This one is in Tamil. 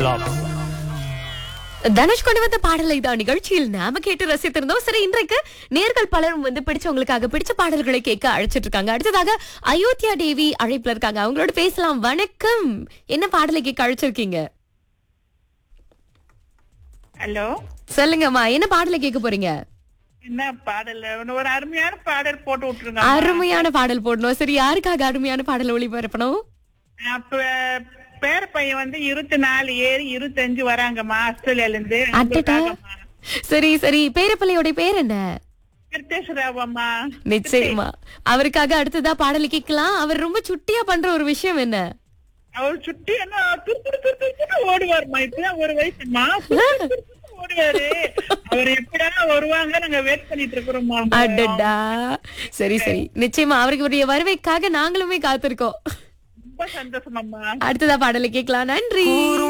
தனுஷ் கொண்டு வந்த பாடலை தான் நிகழ்ச்சியில் நாம கேட்டு ரசித்திருந்தோம் சரி இன்றைக்கு நேர்கள் பலரும் வந்து பிடிச்சவங்களுக்காக பிடிச்ச பாடல்களை கேட்க அழைச்சிட்டு இருக்காங்க அடுத்ததாக அயோத்தியா தேவி அழைப்புல இருக்காங்க அவங்களோட பேசலாம் வணக்கம் என்ன பாடலை கேட்க அழைச்சிருக்கீங்க ஹலோ சொல்லுங்கம்மா என்ன பாடலை கேட்க போறீங்க என்ன பாடல் ஒரு அருமையான பாடல் போட்டு விட்டுருங்க அருமையான பாடல் போடணும் சரி யாருக்காக அருமையான பாடல் ஒளிபரப்பணும் அப்ப பேர பையன் வந்து இருபத்தி நாலு ஏறி இருபத்தஞ்சு வராங்கம்மா ஆஸ்திரேலியால இருந்து அட்டட்டா சரி சரி பேரப்பிள்ளையோட பேர் என்ன கிருத்தேஸ்வராவம்மா நிச்சயமா அவருக்காக அடுத்ததா பாடலை கேட்கலாம் அவர் ரொம்ப சுட்டியா பண்ற ஒரு விஷயம் என்ன அவர் சுட்டி என்ன துரு துரு துரு துரு துரு ஓடுவாருமா இப்பதான் ஒரு வயசுமா துரு துரு துரு துரு ஓடுவாரு அவர் எப்படா வருவாங்க நாங்க வெயிட் பண்ணிட்டு இருக்கிறோம்மா அடடா சரி சரி நிச்சயமா அவருக்கு வருவைக்காக நாங்களுமே காத்திருக்கோம் ரொம்ப சந்தோஷமாம்மா அடுத்ததா பாடலை கேட்கலாம் நன்றி